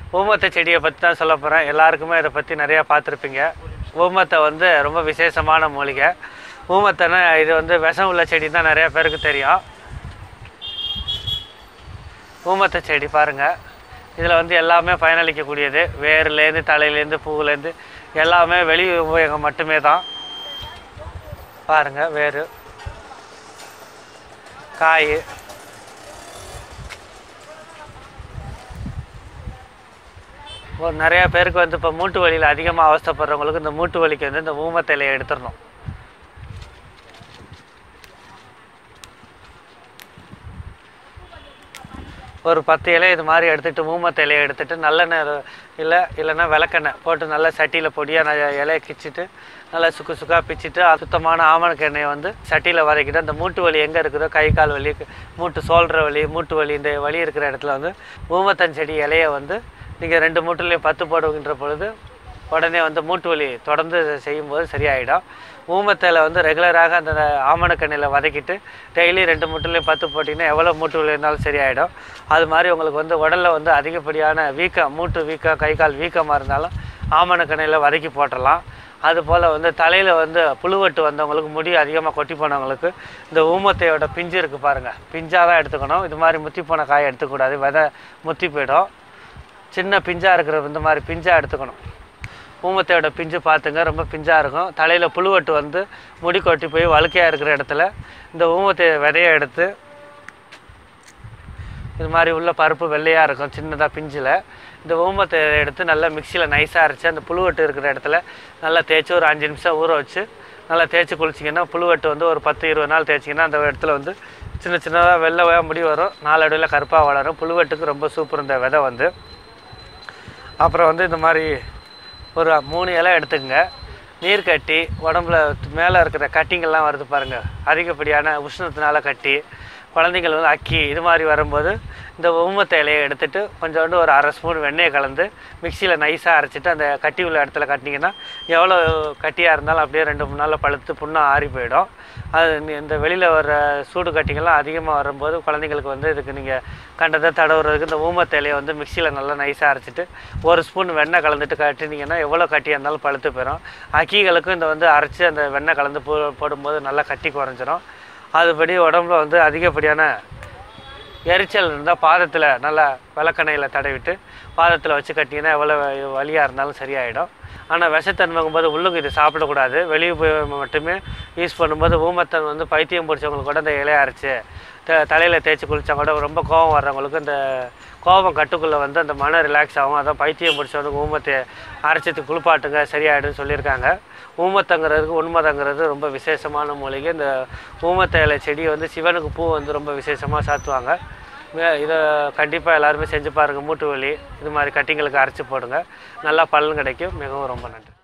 ஊமத்தை செடியை பற்றி தான் சொல்ல போகிறேன் எல்லாருக்குமே இதை பற்றி நிறையா பார்த்துருப்பீங்க ஊமத்தை வந்து ரொம்ப விசேஷமான மூலிகை ஊமத்தைன்னா இது வந்து விஷம் உள்ள செடி தான் நிறையா பேருக்கு தெரியும் ஊமத்தை செடி பாருங்கள் இதில் வந்து எல்லாமே பயனளிக்கக்கூடியது வேர்லேருந்து தலையிலேருந்து பூவுலேருந்து எல்லாமே வெளி உபயோகம் மட்டுமே தான் பாருங்கள் வேறு காய் ஒரு நிறையா பேருக்கு வந்து இப்போ மூட்டு வலியில் அதிகமாக அவஸ்தைப்படுறவங்களுக்கு இந்த மூட்டு வலிக்கு வந்து இந்த ஊமத்தை இலையை எடுத்துடணும் ஒரு பத்து இலை இது மாதிரி எடுத்துகிட்டு ஊமத்தை இலையை எடுத்துகிட்டு நல்லெண்ணெய் இல்லை இல்லைன்னா விளக்கெண்ணெய் போட்டு நல்லா சட்டியில் பொடியாக ந- இலையை கிச்சிட்டு நல்லா சுக்கு சுக்காக பிச்சிட்டு அது சுத்தமான ஆமணக்கு எண்ணெயை வந்து சட்டியில் வதக்கிட்டு அந்த மூட்டு வலி எங்கே இருக்குதோ கை கால் வலி மூட்டு சோல்ற வலி மூட்டு வலி இந்த வலி இருக்கிற இடத்துல வந்து ஊமத்தன் செடி இலையை வந்து நீங்கள் ரெண்டு மூட்டுலேயும் பத்து போடுகின்ற பொழுது உடனே வந்து மூட்டு வலி தொடர்ந்து செய்யும்போது சரியாயிடும் ஊமத்தில் வந்து ரெகுலராக அந்த ஆமணக்கண்ணில் வதக்கிட்டு டெய்லி ரெண்டு மூட்டுலையும் பத்து போட்டிங்கன்னா எவ்வளோ மூட்டு வலி இருந்தாலும் சரியாயிடும் அது மாதிரி உங்களுக்கு வந்து உடலில் வந்து அதிகப்படியான வீக்கம் மூட்டு வீக்கம் கை கால் வீக்கமாக இருந்தாலும் ஆமணக்கண்ணில் வதக்கி போட்டுடலாம் அதுபோல் வந்து தலையில் வந்து புழுவெட்டு வந்தவங்களுக்கு முடி அதிகமாக கொட்டி போனவங்களுக்கு இந்த ஊமத்தையோட பிஞ்சு இருக்குது பாருங்கள் பிஞ்சாக தான் எடுத்துக்கணும் இது மாதிரி முத்தி போன காய் எடுத்துக்கூடாது விதை முத்தி போயிடும் சின்ன பிஞ்சாக இருக்கிற இந்த மாதிரி பிஞ்சாக எடுத்துக்கணும் ஊமத்தையோட பிஞ்சு பார்த்துங்க ரொம்ப பிஞ்சாக இருக்கும் தலையில் புழுவெட்டு வந்து முடி கொட்டி போய் வழுக்கையாக இருக்கிற இடத்துல இந்த ஊமத்தை விதையை எடுத்து இது மாதிரி உள்ள பருப்பு வெள்ளையாக இருக்கும் சின்னதாக பிஞ்சில் இந்த ஊமத்தை எடுத்து நல்லா மிக்சியில் நைஸாக அரைச்சி அந்த புழுவெட்டு இருக்கிற இடத்துல நல்லா தேய்ச்சி ஒரு அஞ்சு நிமிஷம் ஊற வச்சு நல்லா தேய்ச்சி குளிச்சிங்கன்னா புழுவெட்டு வந்து ஒரு பத்து இருபது நாள் தேய்ச்சிங்கன்னா அந்த இடத்துல வந்து சின்ன சின்னதாக வெள்ளை முடி வரும் நாலடியில் கருப்பாக வளரும் புழுவெட்டுக்கு ரொம்ப சூப்பர் இந்த விதை வந்து அப்புறம் வந்து இந்த மாதிரி ஒரு மூணு இலை எடுத்துக்கங்க நீர் கட்டி உடம்புல மேலே இருக்கிற கட்டிங்கெல்லாம் வருது பாருங்கள் அதிகப்படியான உஷ்ணத்தினால கட்டி குழந்தைங்கள் வந்து அக்கி இது மாதிரி வரும்போது இந்த ஊமத்தை இலையை எடுத்துட்டு கொஞ்சோண்டு ஒரு அரை ஸ்பூன் வெண்ணெயை கலந்து மிக்சியில் நைஸாக அரைச்சிட்டு அந்த கட்டி உள்ள இடத்துல கட்டினீங்கன்னா எவ்வளோ கட்டியாக இருந்தாலும் அப்படியே ரெண்டு மூணு நாளில் பழுத்து புண்ணாக ஆறி போயிடும் அது நீ- இந்த வெளியில் வர சூடு கட்டிங்கெல்லாம் அதிகமாக வரும்போது குழந்தைங்களுக்கு வந்து இதுக்கு நீங்கள் கண்டதை தடவுறதுக்கு இந்த ஊமத்தை இலையை வந்து மிக்சியில் நல்லா நைஸாக அரைச்சிட்டு ஒரு ஸ்பூன் வெண்ணெய் கலந்துட்டு கட்டினீங்கன்னா எவ்வளோ கட்டியாக இருந்தாலும் பழுத்து போயிடும் அக்கிகளுக்கும் இந்த வந்து அரைச்சி அந்த வெண்ணெய் கலந்து போ போடும்போது நல்லா கட்டி குறைஞ்சிரும் அதுபடி உடம்புல வந்து அதிகப்படியான எரிச்சல் இருந்தால் பாதத்தில் நல்லா விளக்கெண்ணெயில் தடவிட்டு பாதத்தில் வச்சு கட்டிங்கன்னா எவ்வளோ வலியாக இருந்தாலும் சரியாயிடும் ஆனால் விஷத்தன்மைங்கும் போது உள்ளுக்கு இது சாப்பிடக்கூடாது வெளியே போய் மட்டுமே யூஸ் பண்ணும்போது ஊமத்தன் வந்து பைத்தியம் பிடிச்சவங்களுக்கு கூட இந்த இலையை அரைச்சி த தலையில் தேய்ச்சி குளித்தா கூட ரொம்ப கோபம் வர்றவங்களுக்கு இந்த கோபம் கட்டுக்குள்ளே வந்து அந்த மன ரிலாக்ஸ் ஆகும் அதான் பைத்தியம் பிடிச்சவனுக்கு ஊமத்தை அரைச்சிட்டு குளிப்பாட்டுங்க சரியாயிடும்னு சொல்லியிருக்காங்க ஊமத்தங்கிறதுக்கு உண்மதங்கிறது ரொம்ப விசேஷமான மூலிகை இந்த ஊமத்தை இலை செடி வந்து சிவனுக்கு பூ வந்து ரொம்ப விசேஷமாக சாத்துவாங்க மே- இதை கண்டிப்பாக எல்லாருமே செஞ்சு பாருங்கள் மூட்டு வலி இது மாதிரி கட்டிங்களுக்கு அரைச்சி போடுங்க நல்லா பலன் கிடைக்கும் மிகவும் ரொம்ப நன்றி